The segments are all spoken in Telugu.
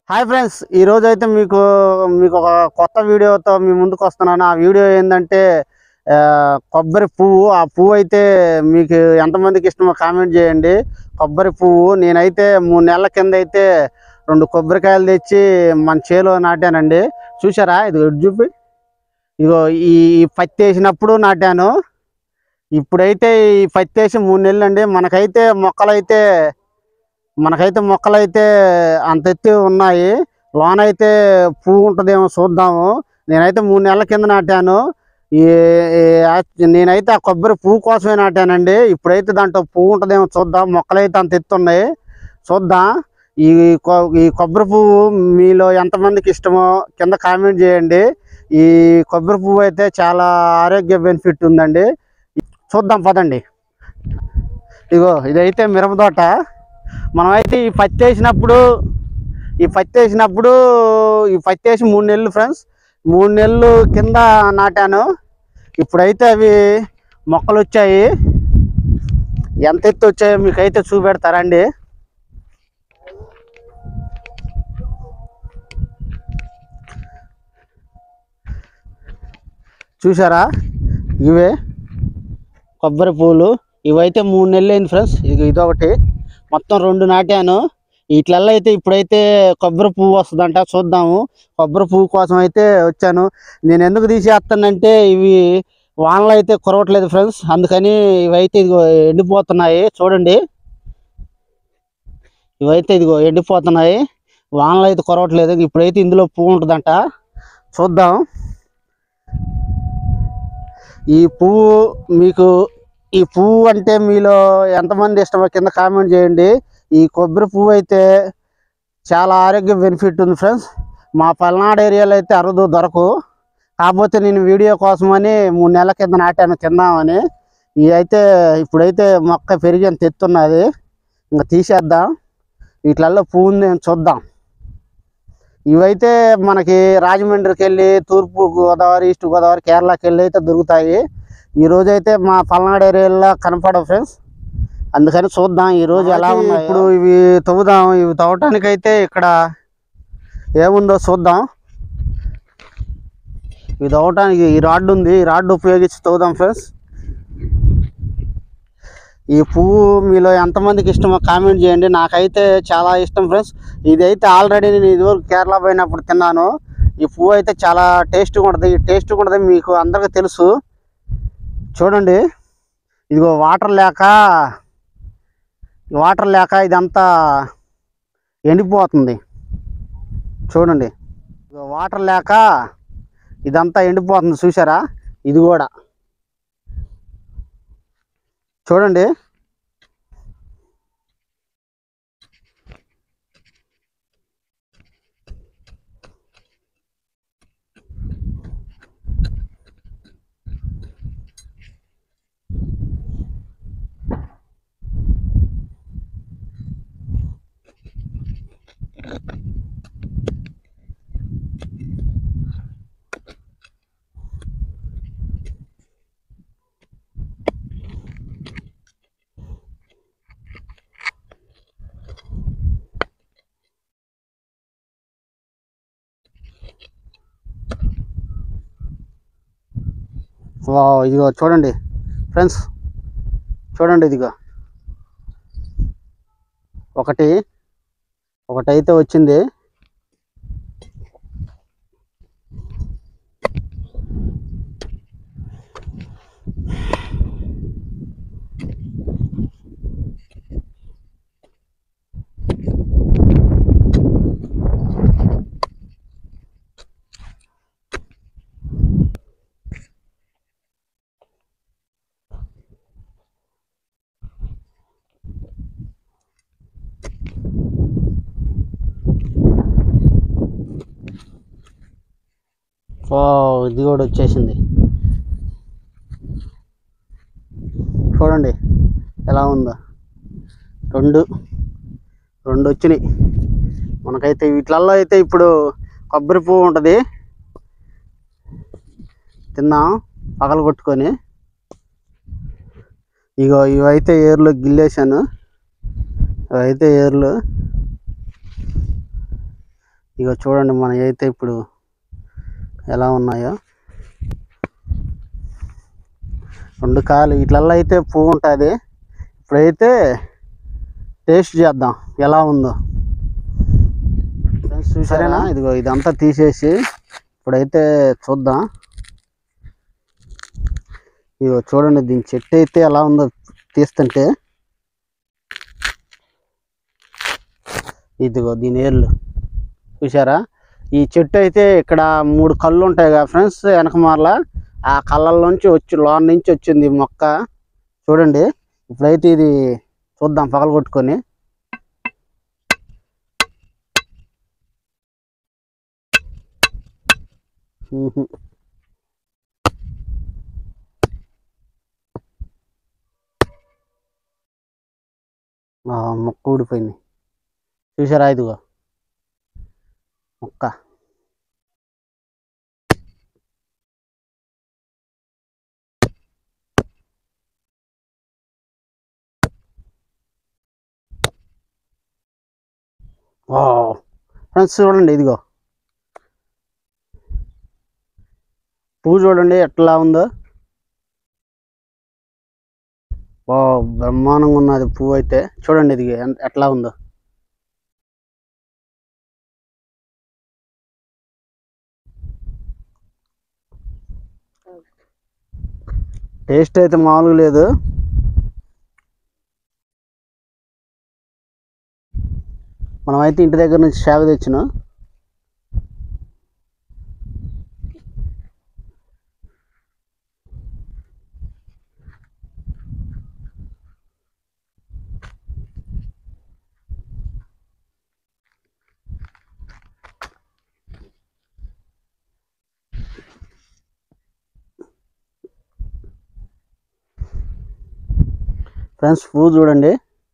హాయ్ ఫ్రెండ్స్ ఈ రోజు అయితే మీకు మీకు ఒక కొత్త వీడియోతో మీ ముందుకు వస్తున్నాను ఆ వీడియో ఏంటంటే ఆ, కొబ్బరి పువ్వు ఆ పువ్వు అయితే మీకు ఎంతమందికి ఇష్టమో కామెంట్ చేయండి కొబ్బరి పువ్వు నేనైతే మూడు నెలల కింద అయితే రెండు కొబ్బరికాయలు తెచ్చి మన చేలో నాటానండి చూసారా ఇది ఇటు చూపి ఇగో ఈ ఈ పత్తి వేసినప్పుడు నాటాను ఇప్పుడైతే ఈ పత్తి వేసి మూడు నెలలు అండి మనకైతే మొక్కలైతే మనకైతే మొక్కలైతే అంత ఎత్తు ఉన్నాయి లోన అయితే పువ్వు ఉంటుందేమో చూద్దాము నేనైతే మూడు నెలల కింద నాటాను ఈ ఈ- ఆ- నేనైతే ఆ కొబ్బరి పువ్వు కోసమే నాటానండి ఇప్పుడైతే దాంట్లో పువ్వు ఉంటుందేమో చూద్దాం మొక్కలైతే అంత ఎత్తు ఉన్నాయి చూద్దాం ఈ కొ- ఈ కొబ్బరి పువ్వు మీలో ఎంతమందికి ఇష్టమో కింద కామెంట్ చేయండి ఈ కొబ్బరి పువ్వు అయితే చాలా ఆరోగ్య బెనిఫిట్ ఉందండి చూద్దాం పదండి ఇగో ఇదైతే మిరప తోట మనమైతే ఈ పత్తి వేసినప్పుడు ఈ పత్తి వేసినప్పుడు ఈ పత్తి వేసి మూడు నెలలు ఫ్రెండ్స్ మూడు నెలలు కింద నాటాను ఇప్పుడైతే అవి మొక్కలు వచ్చాయి ఎంత ఎత్తు వచ్చాయో మీకైతే చూపెడతారండి చూసారా ఇవే కొబ్బరి పూలు ఇవైతే మూడు నెలలు అయింది ఫ్రెండ్స్ ఇది ఇదొకటి మొత్తం రెండు నాటాను వీటిలల్లో అయితే ఇప్పుడైతే కొబ్బరి పువ్వు వస్తుందంట చూద్దాము కొబ్బరి పువ్వు కోసం అయితే వచ్చాను నేను ఎందుకు తీసేస్తానంటే ఇవి వానలు అయితే కురవట్లేదు ఫ్రెండ్స్ అందుకని ఇవైతే ఇదిగో ఎండిపోతున్నాయి చూడండి ఇవైతే ఇదిగో ఎండిపోతున్నాయి వానలు అయితే కురవట్లేదు ఇప్పుడైతే ఇందులో పువ్వు ఉంటుందంట చూద్దాం ఈ పువ్వు మీకు ఈ పువ్వు అంటే మీలో ఎంతమంది ఇష్టమో కింద కామెంట్ చేయండి ఈ కొబ్బరి పువ్వు అయితే చాలా ఆరోగ్య బెనిఫిట్ ఉంది ఫ్రెండ్స్ మా పల్నాడు ఏరియాలో అయితే అరుదు దొరకు కాకపోతే నేను వీడియో కోసమని మూడు నెలల కింద నాటాను తిందామని ఇవి అయితే ఇప్పుడైతే మొక్క పెరిగి అంత ఎత్తున్నది ఇంకా తీసేద్దాం వీటిలలో పువ్వు ఉంది చూద్దాం ఇవైతే మనకి రాజమండ్రికి వెళ్ళి తూర్పు గోదావరి ఈస్ట్ గోదావరి కేరళకి వెళ్ళి అయితే దొరుకుతాయి ఈ రోజు అయితే మా పల్నాడు ఏరియాలో కనపడవు ఫ్రెండ్స్ అందుకని చూద్దాం ఈ రోజు ఎలా ఉన్నాయి ఇప్పుడు ఇవి తవ్వుదాం ఇవి తవ్వటానికి అయితే ఇక్కడ ఏముందో చూద్దాం ఇవి తవ్వటానికి ఈ రాడ్ ఉంది ఈ రాడ్ ఉపయోగించి తవ్వుదాం ఫ్రెండ్స్ ఈ పువ్వు మీలో ఎంతమందికి ఇష్టమో కామెంట్ చేయండి నాకైతే చాలా ఇష్టం ఫ్రెండ్స్ ఇదైతే ఆల్రెడీ నేను ఇదివరకు కేరళ పోయినప్పుడు తిన్నాను ఈ పువ్వు అయితే చాలా టేస్ట్గా ఉంటుంది ఈ టేస్ట్గా ఉంటుంది మీకు అందరికీ తెలుసు చూడండి ఇదిగో వాటర్ లేక వాటర్ లేక ఇదంతా ఎండిపోతుంది చూడండి ఇదిగో వాటర్ లేక ఇదంతా ఎండిపోతుంది చూసారా ఇది కూడా చూడండి వావ్, ఇదిగో చూడండి ఫ్రెండ్స్ చూడండి ఇదిగో ఒకటి ఒకటైతే వచ్చింది ఓ ఇది కూడా వచ్చేసింది చూడండి ఎలా ఉందో రెండు రెండు వచ్చినాయి మనకైతే వీటిలల్లో అయితే ఇప్పుడు కొబ్బరి పువ్వు ఉంటుంది తిన్నాం పగలు కొట్టుకొని ఇగో ఇవైతే ఏర్లు గిల్లేసాను ఇవైతే ఏర్లు ఇగో చూడండి మన అయితే ఇప్పుడు ఎలా ఉన్నాయో రెండు కాయలు ఇట్లల్లో అయితే పువ్వు ఉంటుంది ఇప్పుడైతే టేస్ట్ చేద్దాం ఎలా ఉందో ఫ్రెండ్స్ చూసారేనా ఇదిగో ఇదంతా తీసేసి ఇప్పుడైతే చూద్దాం ఇదిగో చూడండి దీని చెట్టు అయితే ఎలా ఉందో తీస్తుంటే ఇదిగో దీని ఏర్లు చూసారా ఈ చెట్టు అయితే ఇక్కడ మూడు కళ్ళు ఉంటాయి కదా ఫ్రెండ్స్ వెనకమాల ఆ కళ్ళల్లోంచి వచ్చి లోన్ నుంచి వచ్చింది ఈ మొక్క చూడండి ఇప్పుడైతే ఇది చూద్దాం పగల కొట్టుకొని ఊహు. ఆ, మొక్క ఊడిపోయింది చూసారా ఇదిగో మొక్క ఫ్రెండ్స్ చూడండి ఇదిగో పువ్వు చూడండి ఎట్లా ఉందో ఓ బ్రహ్మాండంగా ఉన్నది పువ్వు అయితే చూడండి ఇది ఎంత- ఎట్లా ఉందో టేస్ట్ అయితే మామూలుగా లేదు మనమైతే ఇంటి దగ్గర నుంచి సేవ తెచ్చినాం ఫ్రెండ్స్ పువ్వు చూడండి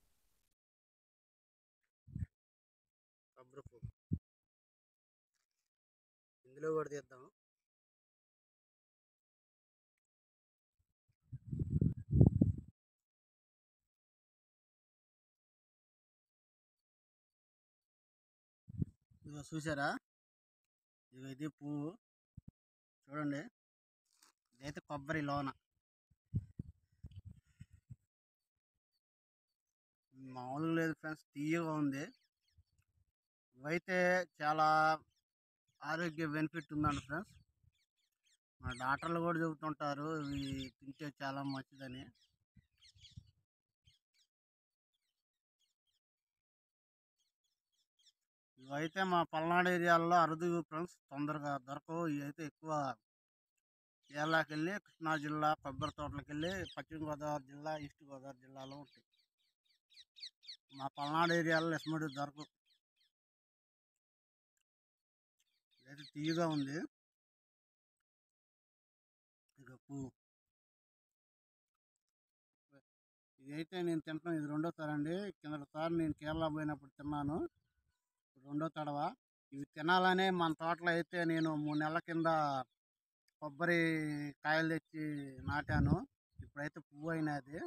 ఇందులో కూడా తీద్దాం ఇదిగో చూసారా ఇదిగో ఇది పువ్వు చూడండి ఇదైతే కొబ్బరి లోన మామూలుగా లేదు ఫ్రెండ్స్ తీయగా ఉంది ఇవైతే చాలా ఆరోగ్య బెనిఫిట్ ఉందండి ఫ్రెండ్స్ మన డాక్టర్లు కూడా చెబుతుంటారు ఇవి తింటే చాలా మంచిదని ఇవైతే మా పల్నాడు ఏరియాలో అరుదు ఫ్రెండ్స్ తొందరగా దొరకవు ఇవి అయితే ఎక్కువ కేరళకి వెళ్ళి కృష్ణా జిల్లా కొబ్బరి తోటలకు వెళ్ళి పశ్చిమ గోదావరి జిల్లా ఈస్ట్ గోదావరి జిల్లాలో ఉంటాయి మా పల్నాడు ఏరియాలో ఎస్మడి దొరకవు ఇదైతే తీయగా ఉంది ఇక పువ్వు ఇదైతే నేను తింటాను ఇది రెండో సారి అండి కిందసారి నేను కేరళ పోయినప్పుడు తిన్నాను ఇప్పుడు రెండో తడవ ఇవి తినాలనే మన తోటలో అయితే నేను మూడు నెలల కింద కొబ్బరి కాయలు తెచ్చి నాటాను ఇప్పుడైతే పువ్వు అయినది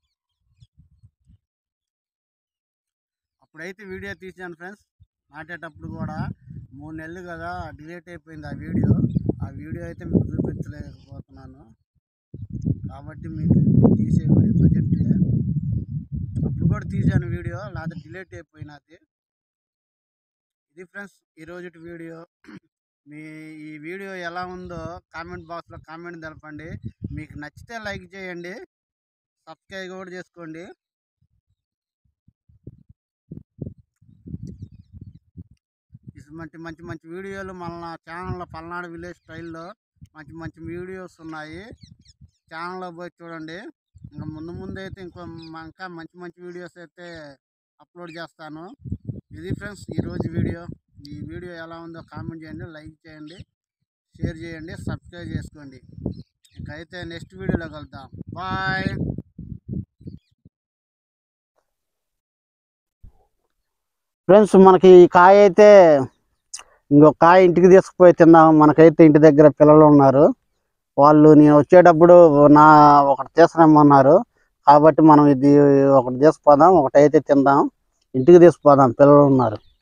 అప్పుడైతే వీడియో తీసాను ఫ్రెండ్స్ నాటేటప్పుడు కూడా మూడు నెలలు కదా డిలీట్ అయిపోయింది ఆ వీడియో ఆ వీడియో అయితే మీకు చూపించలేకపోతున్నాను కాబట్టి మీకు ఇప్పుడు తీసే వీడియో ప్రజెంట్ అప్పుడు కూడా తీసాను వీడియో లేకపోతే డిలీట్ అయిపోయినది ఇది ఫ్రెండ్స్ ఈరోజు వీడియో మీ ఈ వీడియో ఎలా ఉందో కామెంట్ బాక్స్లో కామెంట్ తెలపండి మీకు నచ్చితే లైక్ చేయండి సబ్స్క్రైబ్ కూడా చేసుకోండి ఇటువంటి మంచి మంచి వీడియోలు మన ఛానల్లో పల్నాడు విలేజ్ స్టైల్లో మంచి మంచి వీడియోస్ ఉన్నాయి ఛానల్లో పోయి చూడండి ఇంకా ముందు ముందు అయితే ఇంకో మ- ఇంకా మంచి మంచి వీడియోస్ అయితే అప్లోడ్ చేస్తాను ఇది ఫ్రెండ్స్ ఈరోజు వీడియో ఈ వీడియో ఎలా ఉందో కామెంట్ చేయండి లైక్ చేయండి షేర్ చేయండి సబ్స్క్రైబ్ చేసుకోండి ఇంకైతే నెక్స్ట్ వీడియోలో కలుద్దాం బాయ్ ఫ్రెండ్స్ మనకి ఈ కాయ అయితే ఇంకొక కాయ ఇంటికి తీసుకుపోయి తిందాం మనకైతే ఇంటి దగ్గర పిల్లలు ఉన్నారు వాళ్ళు నేను వచ్చేటప్పుడు నా ఒకటి తీసుకురమ్మన్నారు కాబట్టి మనం ఇది ఒకటి తీసుకుపోదాం ఒకటి అయితే తిందాం ఇంటికి తీసుకుపోదాం పిల్లలు ఉన్నారు